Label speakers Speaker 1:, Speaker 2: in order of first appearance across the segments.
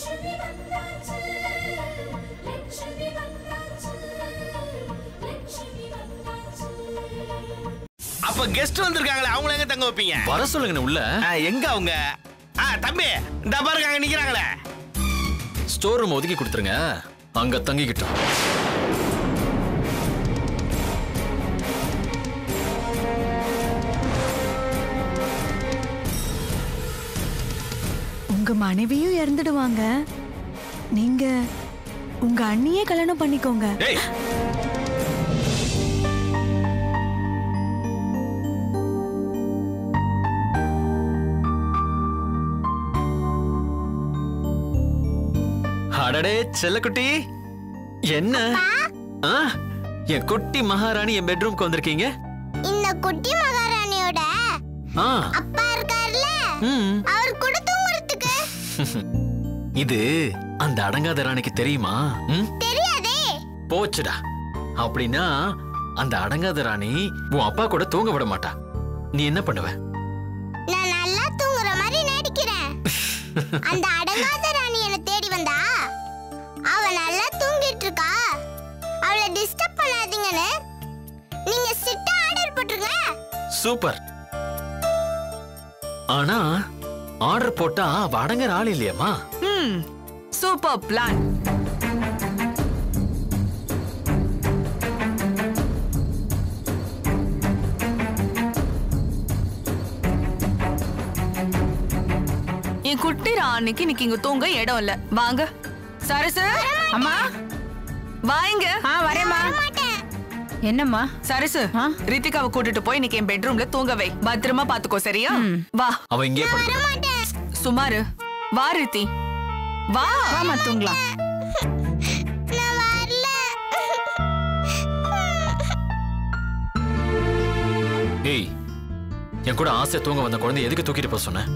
Speaker 1: லட்சுமி வந்தாச்சு லட்சுமி வந்தாச்சு லட்சுமி வந்தாச்சு
Speaker 2: அப்ப கெஸ்ட் வந்திருக்காங்களே அவங்கள எங்க தங்க வைப்பீங்க
Speaker 3: வர சொல்லுங்க உள்ள
Speaker 2: ஆ, எங்க அவங்க ஆ தம்பி இந்த பாருங்க அங்க நிக்கிறாங்களே
Speaker 3: ஸ்டோர் ரூம் ஒதுக்கி கொடுத்துருங்க அங்க தங்கிக்கிட்டோம்
Speaker 4: உங்க மனைவியும் இறந்துடுவாங்க நீங்க உங்க அண்ணியே கல்யாணம் பண்ணிக்கோங்க
Speaker 3: ஏய் அடடே செல்லக்குட்டி என்ன ஆ, என் குட்டி மகாராணி என் பெட்ரூம்க்கு வந்திருக்கீங்க
Speaker 5: இந்த குட்டி மகாராணியோட
Speaker 3: ஆ
Speaker 5: அப்பா இருக்கார்ல
Speaker 3: ம்
Speaker 5: அவர் கூட தூங்குறதுக்கு
Speaker 3: இது அந்த அடங்காத ராணிக்கு தெரியுமா ம்
Speaker 5: தெரியாதே
Speaker 3: போச்சுடா அப்படின்னா அந்த அடங்காத ராணி உன் அப்பா கூட தூங்க விட மாட்டா நீ என்ன பண்ணுவ
Speaker 5: நான் நல்லா தூங்குற மாதிரி நடிக்கிறேன் அந்த அடங்காத ராணி என்ன தேடி வந்தா அவ நல்லா தூங்கிட்டு இருக்கா அவளை டிஸ்டர்ப் பண்ணாதீங்கன்னு நீங்க சிட்டா ஆர்டர் போட்டுருங்க
Speaker 3: சூப்பர் ஆனா ஆர்டர் போட்டா அவ அடங்குற ஆள் இல்லையம்மா
Speaker 6: ம் சூப்பர் பிளான் என் குட்டி ராணிக்கு இன்னைக்கு இங்க தூங்க இடம் இல்ல வாங்க சரசு அம்மா வாங்க
Speaker 7: ஆ வரேம்மா என்னம்மா
Speaker 6: சரசு
Speaker 7: ஆ?
Speaker 6: ரித்திகாவை கூட்டிட்டு போய் இன்னைக்கு என் பெட்ரூம்ல தூங்க வை பத்திரமா பாத்துக்கோ சரியா வா
Speaker 3: அவ இங்கே படுத்து
Speaker 6: சுமாரு வா ரித்தி வா
Speaker 7: வாமா தூங்கலாம்
Speaker 5: நான் வரல
Speaker 3: ஏய் என் கூட ஆசை தூங்க வந்த குழந்தை எதுக்கு தூக்கிட்டு போக சொன்ன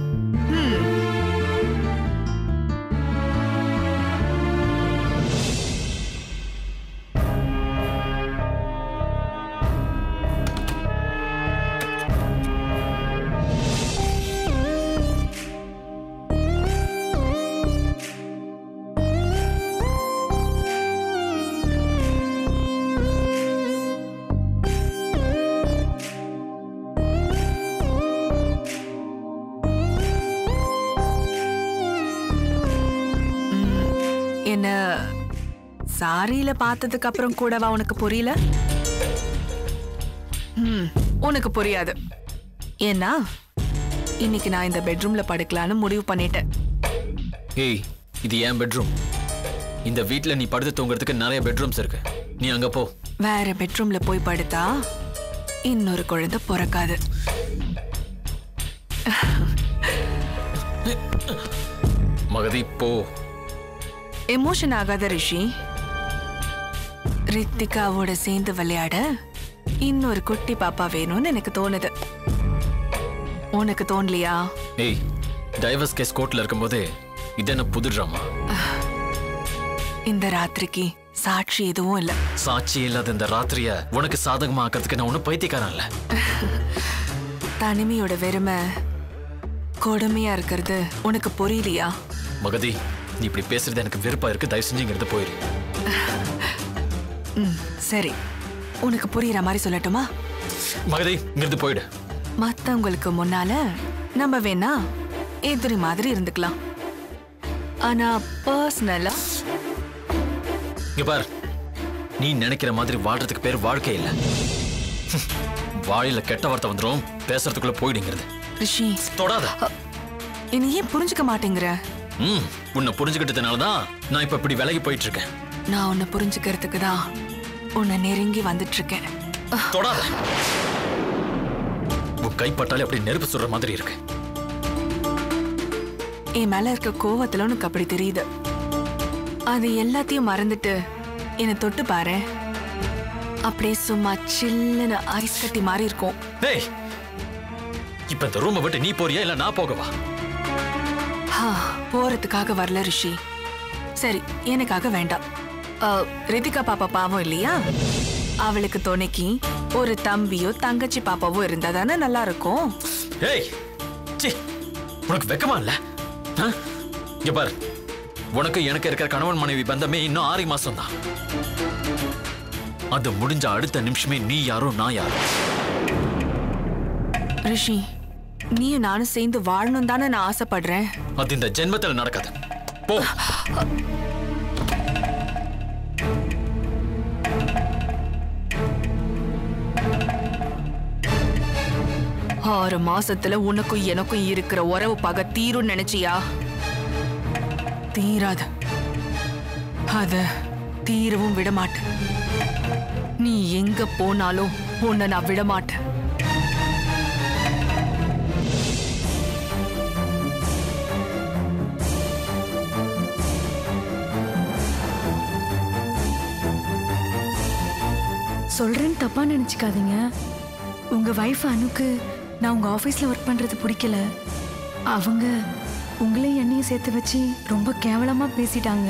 Speaker 6: என்ன சாரியில பார்த்ததுக்கு அப்புறம் கூடவா உனக்கு புரியல ம், உனக்கு புரியாது ஏன்னா இன்னைக்கு நான் இந்த பெட்ரூம்ல படுக்கலான்னு முடிவு பண்ணிட்டேன்
Speaker 3: ஏய் இது என் பெட்ரூம் இந்த வீட்ல நீ படுத்து தூங்குறதுக்கு நிறைய பெட்ரூம்ஸ் இருக்கு நீ அங்க போ
Speaker 6: வேற பெட்ரூம்ல போய் படுத்தா இன்னொரு குழந்தை பிறக்காது
Speaker 3: மகதி போ
Speaker 6: எமோஷன் ஆகாத ரிஷி ரித்திகாவோட சேர்ந்து விளையாட இன்னொரு குட்டி பாப்பா வேணும்னு எனக்கு தோணுது உனக்கு தோணலையா
Speaker 3: ஏய் டைவர்ஸ் கேஸ் கோர்ட்ல இருக்கும்போது இது என்ன புது ட்ராமா
Speaker 6: இந்த ராத்திரிக்கு சாட்சி எதுவும் இல்ல
Speaker 3: சாட்சி இல்லாத இந்த ராத்திரிய உனக்கு சாதகமா ஆக்கிறதுக்கு நான் ஒன்னும் பைத்தியக்காரன் இல்ல
Speaker 6: தனிமையோட வெறுமை கொடுமையா இருக்கிறது உனக்கு புரியலையா
Speaker 3: மகதி நீ இப்படி பேசுறது எனக்கு வெறுப்பா இருக்கு தயவு செஞ்சு இங்கிருந்து போயிரு
Speaker 6: ம் சரி உனக்கு புரியுற மாதிரி சொல்லட்டுமா
Speaker 3: மகதி இங்கிருந்து போயிடு
Speaker 6: மத்தவங்களுக்கு முன்னால நம்ம வேணா எதிரி மாதிரி இருந்துக்கலாம் ஆனா பர்சனலா
Speaker 3: இங்க பார் நீ நினைக்கிற மாதிரி வாழ்றதுக்கு பேர் வாழ்க்கை இல்ல வாயில கெட்ட வார்த்தை வந்துரும் பேசுறதுக்குள்ள போயிடுங்கிறது
Speaker 6: ரிஷி
Speaker 3: தொடாத
Speaker 6: என்னை ஏன் புரிஞ்சுக்க மாட்டேங்கிற
Speaker 3: ம் உன்னை புரிஞ்சுக்கிட்டதுனால தான் நான் இப்ப இப்படி விலகி போயிட்டு இருக்கேன்
Speaker 6: நான் உன்னை புரிஞ்சுக்கிறதுக்கு தான் உன்னை நெருங்கி வந்துட்டு இருக்கேன்
Speaker 3: தொடாத உன் கைப்பட்டாலே அப்படி நெருப்பு சுடுற மாதிரி இருக்கு
Speaker 6: என் மேல இருக்க கோவத்துல உனக்கு அப்படி தெரியுது அது எல்லாத்தையும் மறந்துட்டு என்னை தொட்டு பாரு அப்படியே சும்மா சில்லுன்னு ஐஸ் கட்டி மாதிரி இருக்கும்
Speaker 3: டேய் இப்ப இந்த ரூமை விட்டு நீ போறியா இல்ல நான் போகவா
Speaker 6: ஹா, போறதுக்காக வரல ரிஷி சரி எனக்காக வேண்டாம் அ, ரிதிகா பாப்பா பாவம் இல்லையா அவளுக்கு துணைக்கு ஒரு தம்பியோ தங்கச்சி பாப்பாவோ இருந்தா தானே நல்லா இருக்கும்
Speaker 3: ஏய் சி உனக்கு வெக்கமா இல்ல ஆ? இங்க பாரு உனக்கு எனக்கு இருக்கிற கணவன் மனைவி பந்தமே இன்னும் ஆறு மாசம் தான் அது முடிஞ்ச அடுத்த நிமிஷமே நீ யாரோ நான் யாரோ
Speaker 6: ரிஷி நீயும் நானும் சேர்ந்து வாழணும் தானே நான் ஆசைப்படுறேன்
Speaker 3: அது இந்த ஜென்மத்தில் நடக்காது போ
Speaker 6: ஆறு மாசத்துல உனக்கும் எனக்கும் இருக்கிற உறவு பகை தீரும் நினைச்சியா தீராது அத தீரவும் விட மாட்டேன் நீ எங்க போனாலும் உன்னை நான் விட மாட்டேன்
Speaker 4: சொல்றேன்னு தப்பா நினைச்சுக்காதீங்க உங்க வைஃப் அனுக்கு நான் உங்க ஆபீஸ்ல ஒர்க் பண்றது பிடிக்கல அவங்க உங்களையும் என்னையும் சேர்த்து வச்சு ரொம்ப கேவலமா பேசிட்டாங்க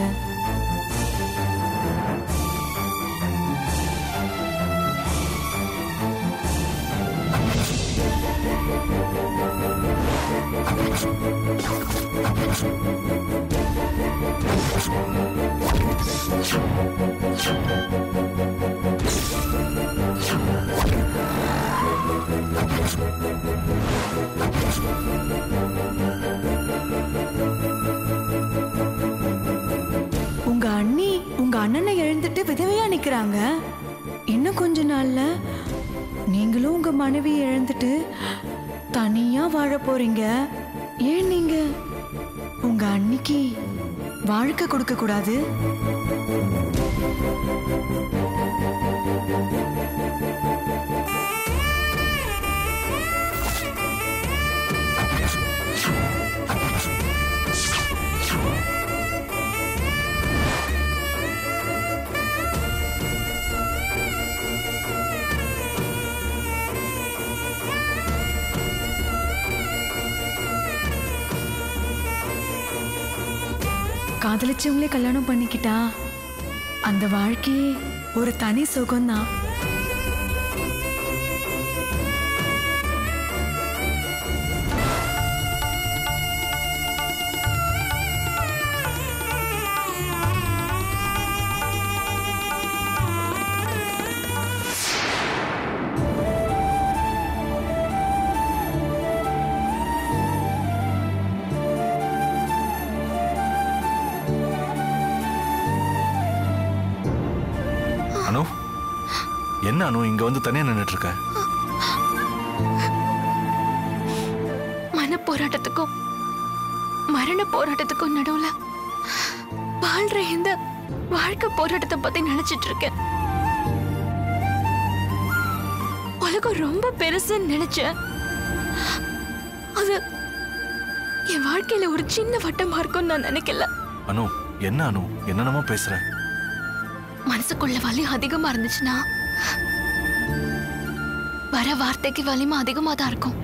Speaker 4: உங்க அண்ணி உங்க அண்ணனை எழுந்துட்டு விதவையா நிக்கிறாங்க இன்னும் கொஞ்ச நாள்ல நீங்களும் உங்க மனைவி இழந்துட்டு தனியா வாழ போறீங்க ஏன் நீங்க உங்க அன்னிக்கு வாழ்க்கை கொடுக்க கூடாது காதலிச்சவங்களே கல்யாணம் பண்ணிக்கிட்டா அந்த வாழ்க்கையே ஒரு தனி சுகம்தான்
Speaker 2: அனு என்ன அனு இங்க வந்து தனியா நின்னுட்டு இருக்க
Speaker 8: மன போராட்டத்துக்கும் மரண போராட்டத்துக்கும் நடுவுல வாழ்ற இந்த வாழ்க்கை போராட்டத்தை பத்தி நினைச்சிட்டு இருக்கேன் உலகம் ரொம்ப பெருசுன்னு நினைச்சேன் அது என் வாழ்க்கையில ஒரு சின்ன வட்டமா இருக்கும்னு நான் நினைக்கல
Speaker 2: அனு என்ன அனு என்னென்னமோ பேசுற
Speaker 8: மனசுக்குள்ள வலி அதிகமா இருந்துச்சுன்னா வர வார்த்தைக்கு வலிமை அதிகமா தான் இருக்கும்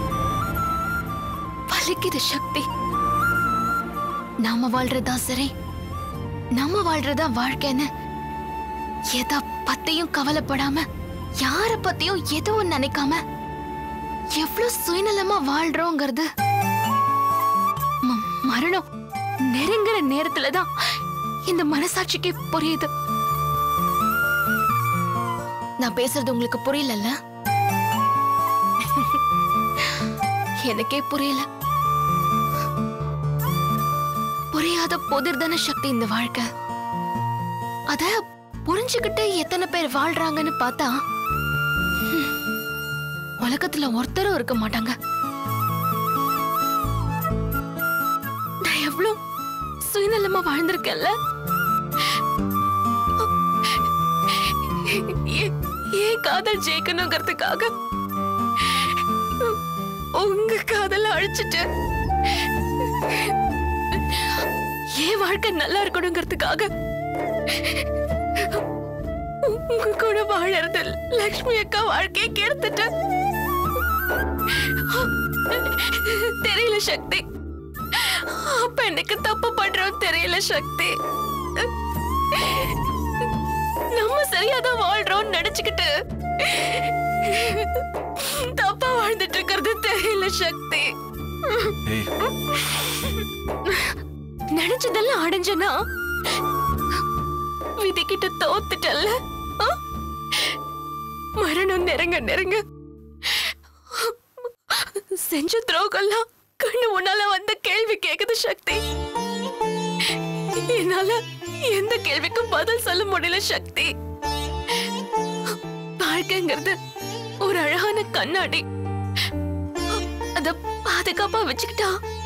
Speaker 8: வலிக்குது சக்தி நாம வாழ்றதா சரி நம்ம வாழ்றதா வாழ்க்கைன்னு எத பத்தியும் கவலைப்படாம யார பத்தியும் எதுவும் நினைக்காம எவ்வளவு சுயநலமா வாழ்றோங்கிறது ம- மரணம் நெருங்குற நேரத்துல தான் இந்த மனசாட்சிக்கு புரியுது நான் பேசுறது உங்களுக்கு புரியலல்ல எனக்கே புரியல புரியாத புதிர்தான சக்தி இந்த வாழ்க்கை அத புரிஞ்சுக்கிட்டு எத்தனை பேர் வாழ்றாங்கன்னு பார்த்தா ஹம், உலகத்துல ஒருத்தரும் இருக்க மாட்டாங்க நான் எவ்வளவு சுயநலமா வாழ்ந்திருக்கேன்ல ஏ- ஏன் காதல் ஜெயிக்கணுங்கிறதுக்காக உங்க காதல அழிச்சிட்டு ஏன் வாழ்க்கை நல்லா இருக்கணுங்கிறதுக்காக உங்க கூட வாழறது லக்ஷ்மி அக்கா வாழ்க்கையை கெடுத்துட்டு தெரியல சக்தி அப்ப எனக்கு தப்பு பண்றோம் தெரியல சக்தி நம்ம சரியாதான் வாழ்றோம்னு நினைச்சுக்கிட்டு தப்பா வாழ்ந்துட்டு இருக்கிறது தெரியல சக்தி
Speaker 2: ஏய்
Speaker 8: நினைச்சதெல்லாம் அடைஞ்சனா விதிக்கிட்ட தோத்துட்டல்ல ஆ? மரணம் நெருங்க நெருங்க செஞ்ச துரோகம்லாம் கண்ணு உன்னால வந்த கேள்வி கேக்குது சக்தி என்னால எந்த கேள்விக்கும் பதில் சொல்ல முடியல சக்தி வாழ்க்கைங்கிறது ஒரு அழகான கண்ணாடி அத பாதுகாப்பா வச்சுக்கிட்டா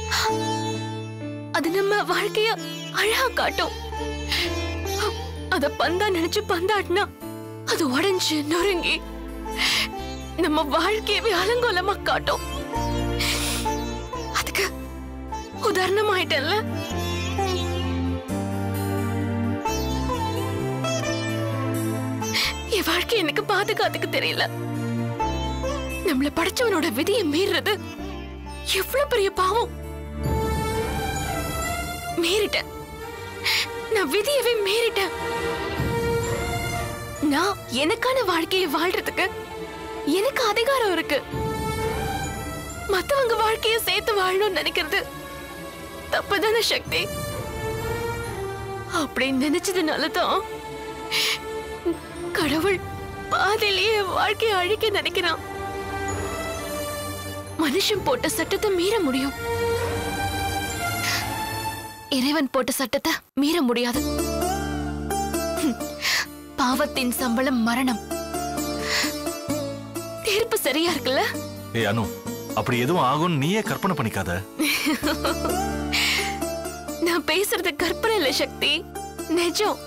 Speaker 8: அது நம்ம வாழ்க்கைய அழகா காட்டும் அத பந்தா நினைச்சு பந்தாட்டினா அது உடைஞ்சு நொறுங்கி நம்ம வாழ்க்கையவே அலங்கோலமா காட்டும் அதுக்கு உதாரணமாயிட்டல்ல என் வாழ்க்கை எனக்கு பாதுகாத்துக்க தெரியல நம்மள படைச்சவனோட விதியை மீறது எவ்வளவு பெரிய பாவம் மீறிட்டேன் நான் விதியவே மீறிட்டேன் நான் எனக்கான வாழ்க்கையை வாழ்றதுக்கு எனக்கு அதிகாரம் இருக்கு மத்தவங்க வாழ்க்கைய சேர்த்து வாழணும்னு நினைக்கிறது தப்புதானே சக்தி அப்படி நினைச்சதுனால தான் கடவுள் பாதியிலேயே வாழ்க்கையை அழிக்க நினைக்கிறான் மனுஷன் போட்ட சட்டத்தை மீற முடியும் இறைவன் போட்ட சட்டத்தை மீற முடியாது ஹம். பாவத்தின் சம்பளம் மரணம் தீர்ப்பு சரியா இருக்குல்ல
Speaker 9: ஏய் அனு அப்படி எதுவும் ஆகும்னு நீயே கற்பனை பண்ணிக்காத
Speaker 8: நான் பேசுறது கற்பனை இல்ல சக்தி நிஜம்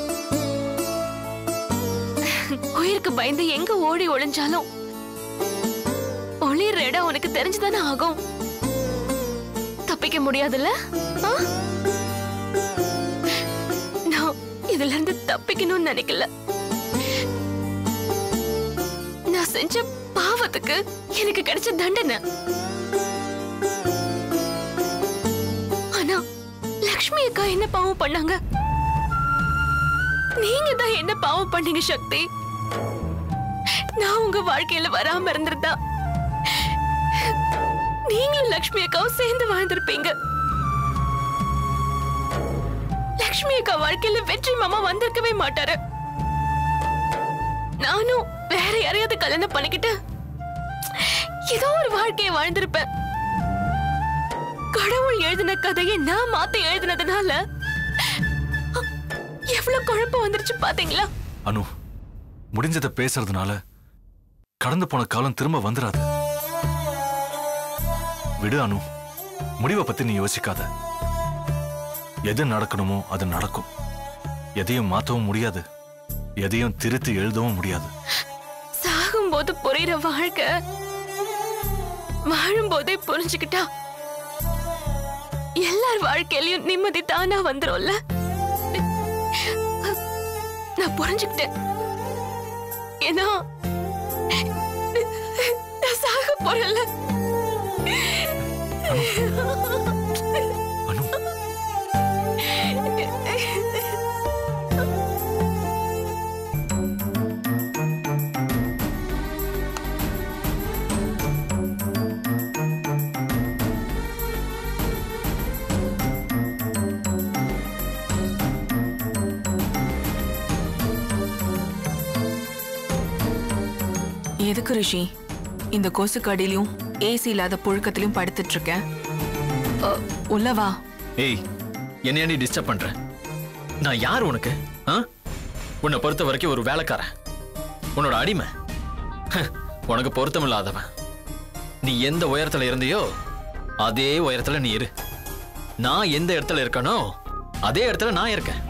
Speaker 8: உயிருக்கு பயந்து எங்க ஓடி ஒளிஞ்சாலும் ஒளியிற இடம் உனக்கு தெரிஞ்சுதானே ஆகும் தப்பிக்க முடியாதுல்ல ஆ? நான் இதுல இருந்து தப்பிக்கணும்னு நினைக்கல நான் செஞ்ச பாவத்துக்கு எனக்கு கிடைச்ச தண்டனை ஆனா லக்ஷ்மி அக்கா என்ன பாவம் பண்ணாங்க நீங்க தான் என்ன பாவம் பண்ணீங்க சக்தி நான் உங்க வாழ்க்கையில வராம இருந்திருந்தா நீங்களும் லக்ஷ்மி அக்காவும் சேர்ந்து வாழ்ந்திருப்பீங்க லக்ஷ்மி அக்கா வாழ்க்கையில வெற்றி மாமா வந்திருக்கவே மாட்டாரு நானும் வேற யாரையாவது கல்யாணம் பண்ணிக்கிட்டு ஏதோ ஒரு வாழ்க்கையை வாழ்ந்திருப்பேன் கடவுள் எழுதின கதையை நான் மாத்த எழுதினதுனால எவ்வளவு குழப்பம் வந்துருச்சு பாத்தீங்களா
Speaker 9: அனு முடிஞ்சதை பேசுறதுனால கடந்து போன காலம் திரும்ப வந்துராது விடு அனு முடிவை பத்தி நீ யோசிக்காத எது நடக்கணுமோ அது நடக்கும் எதையும் மாத்தவும் முடியாது எதையும் திருத்தி எழுதவும் முடியாது
Speaker 8: சாகும்போது புரியுற வாழ்க்கை வாழும்போதே புரிஞ்சுக்கிட்டா எல்லார் வாழ்க்கையிலயும் நிம்மதி தானா வந்துரும்ல நான் புரிஞ்சுக்கிட்டேன் ஏன்னா நான் சாக போறேன்ல
Speaker 9: அனு
Speaker 6: எதுக்கு ரிஷி இந்த கொசு கடியிலும் ஏசி இல்லாத புழுக்கத்திலையும் படுத்துட்டு இருக்கேன் அ, உள்ள வா
Speaker 3: ஏய் என்ன நீ டிஸ்டர்ப் பண்ற நான் யார் உனக்கு ஆ உன்னை பொறுத்த வரைக்கும் ஒரு வேலைக்காரன் உன்னோட அடிமை ஹ, உனக்கு பொருத்தமில்லாதவன் நீ எந்த உயரத்துல இருந்தியோ அதே உயரத்துல நீ இரு நான் எந்த இடத்துல இருக்கனோ அதே இடத்துல நான் இருக்கேன்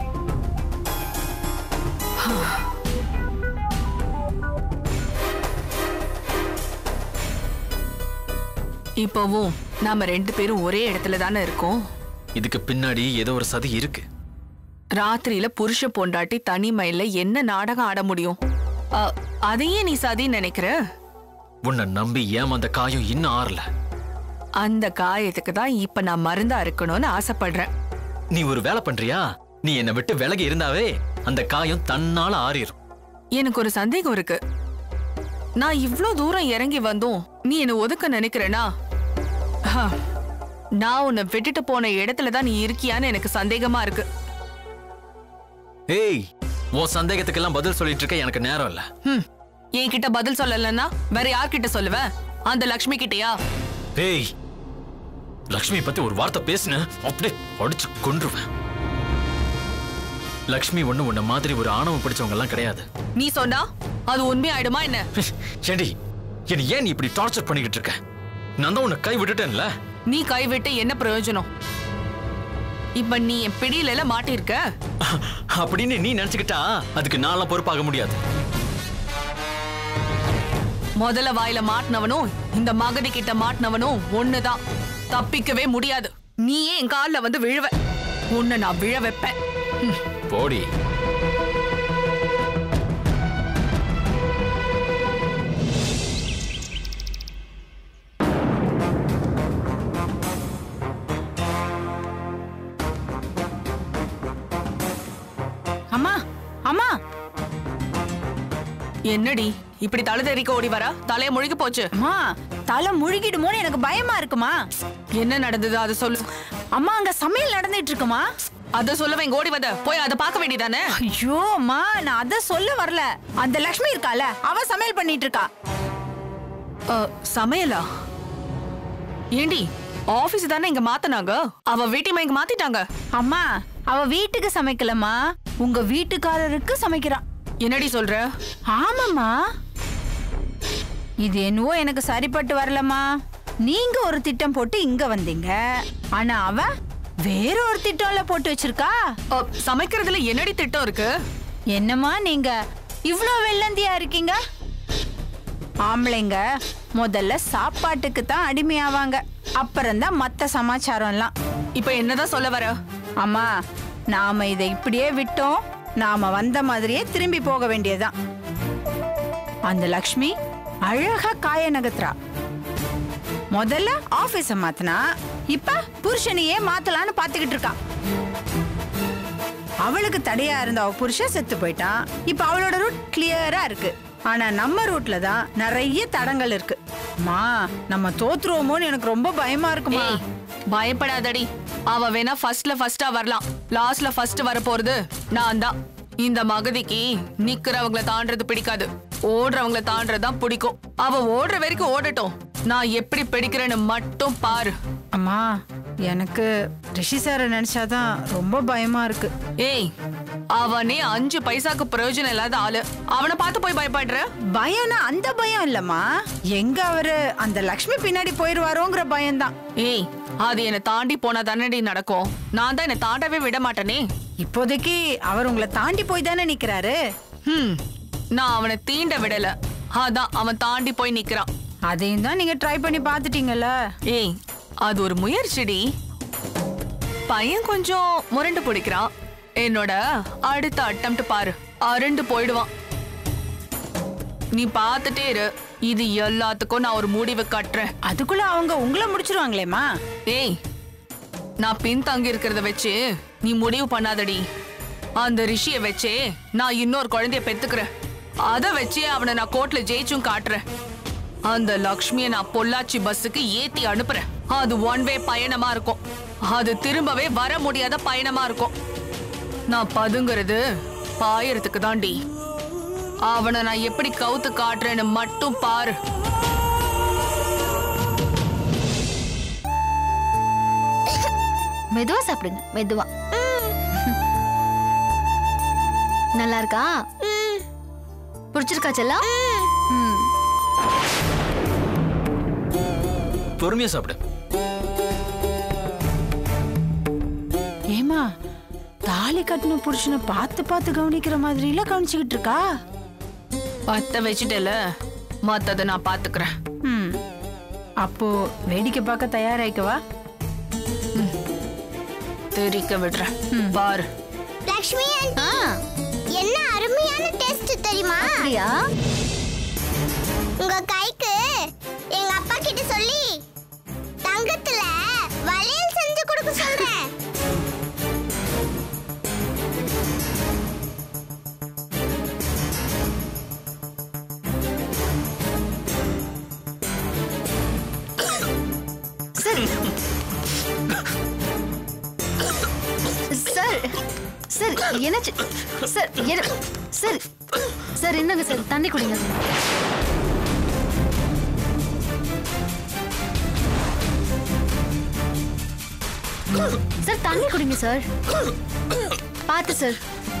Speaker 6: இப்போவும் நாம ரெண்டு பேரும் ஒரே இடத்துல தானே இருக்கோம்
Speaker 3: இதுக்கு பின்னாடி ஏதோ ஒரு சதி இருக்கு
Speaker 6: ராத்திரியில புருஷ பொண்டாட்டி தனிமையில என்ன நாடகம் ஆட முடியும் அ, அதையே நீ சதி நினைக்கிற
Speaker 3: உன்னை நம்பி ஏமாந்த காயம் இன்னும் ஆறல
Speaker 6: அந்த காயத்துக்கு தான் இப்ப நான் மருந்தா இருக்கணும்னு ஆசைப்படுறேன்
Speaker 3: நீ ஒரு வேலை பண்றியா நீ என்னை விட்டு விலகி இருந்தாவே அந்த காயம் தன்னால ஆறிரும்
Speaker 6: எனக்கு ஒரு சந்தேகம் இருக்கு நான் இவ்ளோ தூரம் இறங்கி வந்தும் நீ என்ன ஒதுக்க நினைக்கிறேனா ஹா, நான் உன்னை விட்டுட்டு போன இடத்துல தான் நீ இருக்கியான்னு எனக்கு சந்தேகமா இருக்கு
Speaker 3: ஏய் உன் சந்தேகத்துக்கெல்லாம் பதில் சொல்லிட்டு இருக்க எனக்கு நேரம் இல்ல
Speaker 6: ஹம், என்கிட்ட பதில் சொல்லலைன்னா வேற யார்கிட்ட சொல்லுவேன் அந்த லக்ஷ்மி கிட்டயா
Speaker 3: ஏய் லக்ஷ்மி பத்தி ஒரு வார்த்தை பேசுன அப்படியே அடிச்சு கொன்றுவேன் லக்ஷ்மி ஒண்ணு உன்ன மாதிரி ஒரு ஆணவம் பிடிச்சவங்க எல்லாம் கிடையாது
Speaker 6: நீ சொன்னா அது உண்மையாயிடுமா என்ன
Speaker 3: ஏண்டி என்னை ஏன் நீ இப்படி டார்ச்சர் பண்ணிக்கிட்டு இருக்க நான் தான் உன்னை கை விட்டுட்டேன்ல
Speaker 6: நீ கைவிட்டு என்ன பிரயோஜனம் இப்ப நீ என் பிடியில எல்லாம் மாட்டிருக்க
Speaker 3: அப்படின்னு நீ நினைச்சுக்கிட்டா அதுக்கு நான்லாம் பொறுப்பாக முடியாது
Speaker 6: முதல்ல வாயில மாட்டினவனும் இந்த மகதி கிட்ட மாட்டினவனும் ஒண்ணுதான் தப்பிக்கவே முடியாது நீயே என் கால்ல வந்து விழுவ உன்னை நான் விழ வைப்பேன்
Speaker 3: போடி
Speaker 7: அம்மா அம்மா
Speaker 6: என்னடி இப்படி தலை தெறிக்க ஓடி வரா தலைய முழுகி போச்சு
Speaker 7: அம்மா தலை முழுகிடுமோன்னு எனக்கு பயமா இருக்குமா
Speaker 6: என்ன நடந்தது அதை சொல்லு
Speaker 7: அம்மா அங்க சமையல் நடந்துட்டு இருக்குமா
Speaker 6: அத சொல்லவே இங்க ஓடி வந்த போய் அதை பார்க்க வேண்டியதானே
Speaker 7: ஐயோ அம்மா நான் அத சொல்ல வரல அந்த லக்ஷ்மி இருக்கால அவ சமையல் பண்ணிட்டு இருக்கா
Speaker 6: சமையலா ஏண்டி ஆபீஸ் தானே இங்க மாத்தினாங்க அவ வீட்டையுமா இங்க மாத்திட்டாங்க
Speaker 7: அம்மா அவ வீட்டுக்கு சமைக்கலம்மா உங்க வீட்டுக்காரருக்கு சமைக்கிறா
Speaker 6: என்னடி சொல்ற
Speaker 7: ஆமாம்மா இது என்னவோ எனக்கு சரிப்பட்டு வரலம்மா நீங்க ஒரு திட்டம் போட்டு இங்க வந்தீங்க ஆனா அவ வேற ஒரு திட்டம்ல போட்டு வச்சிருக்கா
Speaker 6: அ, சமைக்கிறதுல என்னடி திட்டம் இருக்கு
Speaker 7: என்னம்மா நீங்க இவ்ளோ வெள்ளந்தியா இருக்கீங்க ஆம்பளைங்க முதல்ல சாப்பாட்டுக்கு தான் அடிமையாவாங்க அப்புறம்தான் மத்த சமாச்சாரம் எல்லாம்
Speaker 6: இப்ப என்னதான் சொல்ல வர
Speaker 7: அம்மா நாம இதை இப்படியே விட்டோம் நாம வந்த மாதிரியே திரும்பி போக வேண்டியதுதான் அந்த லக்ஷ்மி அழகா காய நகர்த்துறா முதல்ல ஆபீஸ மாத்தினா இப்ப புருஷனையே மாத்தலான்னு பாத்துக்கிட்டு இருக்கா அவளுக்கு தடையா இருந்த அவ புருஷன் செத்து போயிட்டான் இப்ப அவளோட ரூட் கிளியரா இருக்கு ஆனா நம்ம ரூட்ல தான் நிறைய தடங்கள் இருக்கு மா நம்ம தோத்துருவோமோன்னு எனக்கு ரொம்ப பயமா இருக்குமா
Speaker 6: ஏய் பயப்படாதடி அவ வேணா ஃபர்ஸ்ட்ல ஃபர்ஸ்டா வரலாம் லாஸ்ட்ல ஃபர்ஸ்ட் வர போறது நான் தான் இந்த மகதிக்கு நிக்கிறவங்கள தாண்டறது பிடிக்காது ஓடுறவங்கள தாண்டறது தான் பிடிக்கும் அவ ஓடுற வரைக்கும் ஓடட்டும் நான் எப்படி பிடிக்கிறேன்னு மட்டும் பாரு
Speaker 7: அம்மா எனக்கு ரிஷி சாரை நினைச்சாதான் ரொம்ப பயமா இருக்கு
Speaker 6: ஏய் அவனே அஞ்சு பைசாக்கு பிரயோஜனம் இல்லாத ஆளு அவனை பார்த்து போய் பயப்படுற
Speaker 7: பயம்னா அந்த பயம் இல்லம்மா எங்க அவரு அந்த லக்ஷ்மி பின்னாடி போயிருவாரோங்கிற பயம்தான்
Speaker 6: ஏய் அது என்னை தாண்டி போனா தானடி நடக்கும் நான் தான் என்னை தாண்டவே விட மாட்டேனே
Speaker 7: இப்போதைக்கு அவர் உங்களை தாண்டி போய் தானே நிக்கிறாரு
Speaker 6: ஹம் நான் அவனை தீண்ட விடல அதான் அவன் தாண்டி போய் நிக்கிறான்
Speaker 7: அதையும் தான் நீங்க ட்ரை பண்ணி பார்த்துட்டீங்கல்ல
Speaker 6: ஏய் அது ஒரு முயற்சிடி பையன் கொஞ்சம் முரண்டு பிடிக்கிறான் என்னோட அடுத்த அட்டம்ப்ட் பாரு அரண்டு போயிடுவான் நீ பார்த்துட்டே இரு இது எல்லாத்துக்கும் நான் ஒரு முடிவு கட்டுறேன்
Speaker 7: அதுக்குள்ள அவங்க உங்களை முடிச்சிருவாங்களேம்மா
Speaker 6: ஏய் நான் பின்தங்கி இருக்கிறத வச்சு நீ முடிவு பண்ணாதடி அந்த ரிஷிய வச்சே நான் இன்னொரு குழந்தைய பெத்துக்கிறேன் அத வச்சே அவனை நான் கோர்ட்ல ஜெயிச்சும் காட்டுறேன் அந்த லக்ஷ்மிய நான் பொள்ளாச்சி பஸ்ஸுக்கு ஏத்தி அனுப்புறேன் அது ஒன் வே பயணமா இருக்கும் அது திரும்பவே வர முடியாத பயணமா இருக்கும் நான் பதுங்குறது பாயறதுக்கு தாண்டி அவனை நான் எப்படி கவுத்து காட்டுறேன்னு மட்டும் பாரு
Speaker 10: மெதுவா சாப்பிடுங்க மெதுவா நல்லா இருக்கா பிடிச்சிருக்கா செல்லம் ம்.
Speaker 3: பொறுமையா சாப்பிடு
Speaker 7: ஏமா தாலி கட்டின புருஷனை பார்த்து பார்த்து கவனிக்கிற மாதிரில கவனிச்சுக்கிட்டு இருக்கா
Speaker 6: பத்த வச்சுட்டல மத்தத நான் பாத்துக்கிறேன்
Speaker 7: ம் அப்போ வேடிக்கை பார்க்க தயாராயிக்கவா
Speaker 6: தெரிக்க விடுறேன் பாரு
Speaker 5: லக்ஷ்மி ஆண்டி என்ன அருமையான டேஸ்ட் தெரியுமா
Speaker 10: அப்படியா
Speaker 5: உங்க கைக்கு எங்க அப்பா கிட்ட சொல்லி தங்கத்துல வளையல் செஞ்சு கொடுக்க சொல்றேன்
Speaker 10: சரி சார் என்னாச்சு சார் என்ன சார் சார் என்னங்க சார் தண்ணி குடிங்க சார் தண்ணி குடிங்க சார் பார்த்து சார்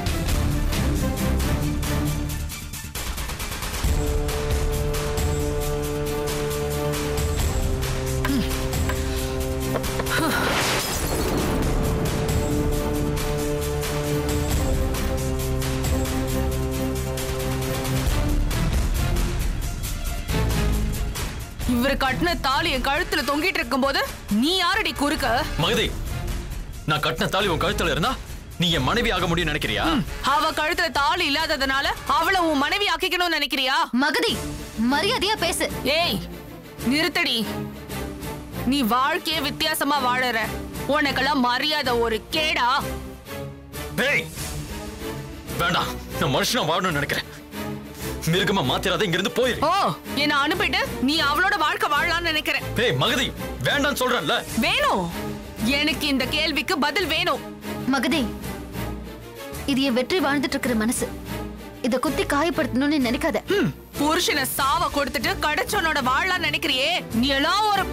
Speaker 6: இவரு கட்டின தாலி என் கழுத்துல தொங்கிட்டு இருக்கும்போது நீ யாரடி குறுக்க
Speaker 3: மகதி நான் கட்டின தாலி உன் கழுத்துல இருந்தா நீ என் மனைவி ஆக முடியும்னு நினைக்கிறியா
Speaker 6: அவ கழுத்துல தாலி இல்லாததுனால அவளை உன் மனைவி ஆக்கிக்கணும்னு நினைக்கிறியா
Speaker 10: மகதி மரியாதையா பேசு
Speaker 6: ஏய் நிறுத்தடி நீ வாழ்க்கைய வித்தியாசமா வாழற உனக்கெல்லாம் மரியாதை ஒரு கேடா
Speaker 3: டேய் வேண்டாம் நான் மனுஷனா வாழணும்னு நினைக்கிறேன் மிருகமா மாத்திராத இங்க இருந்து போயிரு
Speaker 6: ஓ என்ன அனுப்பிட்டு நீ அவளோட வாழ்க்கை வாழலாம்னு நினைக்கிற
Speaker 3: டேய் மகதி வேண்டாம்னு சொல்றேன்ல
Speaker 6: வேணும் எனக்கு இந்த கேள்விக்கு பதில் வேணும்
Speaker 10: மகதி இது என் வெற்றி வாழ்ந்துட்டு இருக்கிற மனசு இத குத்தி காயப்படுத்தணும்னு நினைக்காத
Speaker 6: ஹம், புருஷனை சாவ கொடுத்துட்டு கடைச்சவனோட வாழலாம் நினைக்கிறியே நீ எல்லாம் ஒரு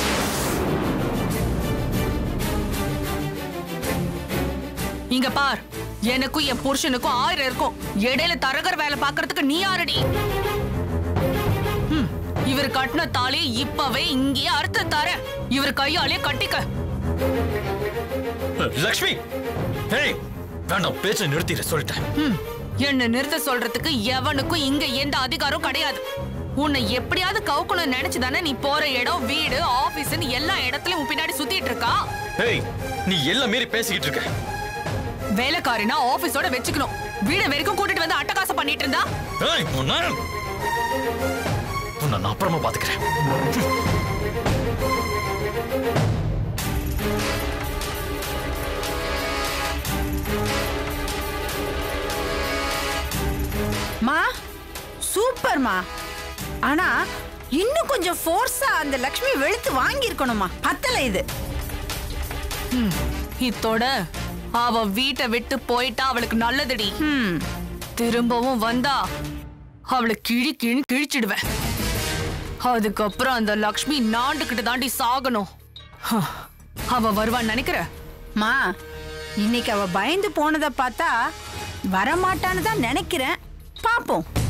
Speaker 6: இங்க பார் எனக்கும் என் புருஷனுக்கும் ஆயிரம் இருக்கும் இடையில தரகர் வேலை பார்க்கறதுக்கு நீ யாரடி ஹம், இவர் கட்டின தாலி இப்பவே இங்கேயே அறுத்து தர இவர் கையாலே கட்டிக்க
Speaker 3: லக்ஷ்மி டேய் வேண்டாம் பேச்ச நிறுத்திடு சொல்லிட்டேன்
Speaker 6: ஹம், என்ன நிறுத்த சொல்றதுக்கு எவனுக்கும் இங்க எந்த அதிகாரம் கிடையாது உன்னை எப்படியாவது கவுக்கணும்னு நினைச்சு தானே நீ போற இடம் வீடு ஆபீஸ்னு எல்லா இடத்துலயும் உன் பின்னாடி சுத்திட்டு இருக்கா
Speaker 3: டேய் நீ எல்லாம் மீறி பேசிக்கிட்டு இருக்க
Speaker 6: வேலைக்காரினா ஆபீஸோட வச்சுக்கணும் வீடு வரைக்கும் கூட்டிட்டு வந்து அட்டகாசம் பண்ணிட்டு இருந்தா
Speaker 3: ஏய் உன்னை உன்னை நான் அப்புறமா பாத்துக்கிறேன்
Speaker 7: மா சூப்பர்மா ஆனா இன்னும் கொஞ்சம் ஃபோர்ஸா அந்த லக்ஷ்மி வெளுத்து வாங்கியிருக்கணுமா பத்தல இது
Speaker 6: ஹம், இத்தோட அவ வீட்டை விட்டு போயிட்டா அவளுக்கு நல்லதுடி
Speaker 7: ம்
Speaker 6: திரும்பவும் வந்தா அவளை கிழி கிழி கிழிச்சிடுவேன் அதுக்கப்புறம் அந்த லக்ஷ்மி நாண்டுகிட்டு தாண்டி சாகணும் ஹ, அவ வருவான்னு நினைக்கிற
Speaker 7: மா இன்னைக்கு அவ பயந்து போனதை பார்த்தா வரமாட்டான்னு தான் நினைக்கிறேன் பாப்போம்